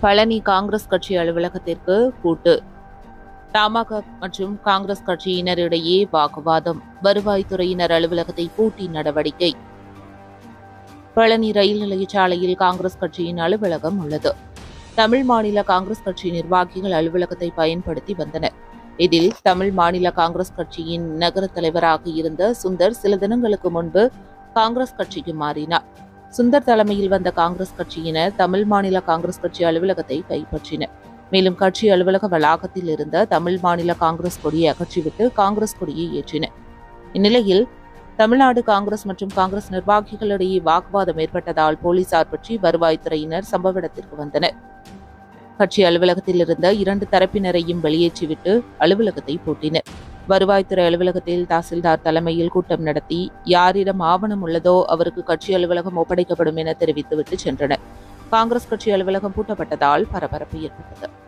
பழனி காங்கிரஸ் கட்சி அலுவலகத்திற்கு கூட்டு தமாக மற்றும் காங்கிரஸ் கட்சியினரிடையே வாக்குவாதம் வருவாய்த்துறையினர் அலுவலகத்தை பூட்டி நடவடிக்கை பழனி ரயில் நிலையச்சாலையில் காங்கிரஸ் கட்சியின் அலுவலகம் உள்ளது தமிழ் மாநில காங்கிரஸ் கட்சி நிர்வாகிகள் அலுவலகத்தை பயன்படுத்தி வந்தனர் இதில் தமிழ் மாநில காங்கிரஸ் கட்சியின் நகர தலைவராக இருந்த சுந்தர் சில தினங்களுக்கு முன்பு காங்கிரஸ் கட்சிக்கு மாறினார் சுந்தர் தலைமையில் வந்த காங்கிரஸ் கட்சியினர் தமிழ் மாநில காங்கிரஸ் கட்சி அலுவலகத்தை கைப்பற்றினர் மேலும் கட்சி அலுவலக வளாகத்தில் இருந்த தமிழ் மாநில காங்கிரஸ் கொடியை அகற்றிவிட்டு காங்கிரஸ் கொடியை ஏற்றினர் இந்நிலையில் தமிழ்நாடு காங்கிரஸ் மற்றும் காங்கிரஸ் நிர்வாகிகளிடையே வாக்குவாதம் ஏற்பட்டதால் போலீசார் பற்றி வருவாய்த்துறையினர் சம்பவ இடத்திற்கு வந்தனர் கட்சி அலுவலகத்தில் இருந்த இரண்டு தரப்பினரையும் வெளியேற்றிவிட்டு அலுவலகத்தை பூட்டினர் வருவாய்த்துறை அலுவலகத்தில் தாசில்தார் தலைமையில் கூட்டம் நடத்தி யாரிடம் ஆவணம் உள்ளதோ அவருக்கு கட்சி அலுவலகம் ஒப்படைக்கப்படும் என தெரிவித்துவிட்டு சென்றனர் காங்கிரஸ் கட்சி அலுவலகம் பூட்டப்பட்டதால் பரபரப்பு ஏற்பட்டது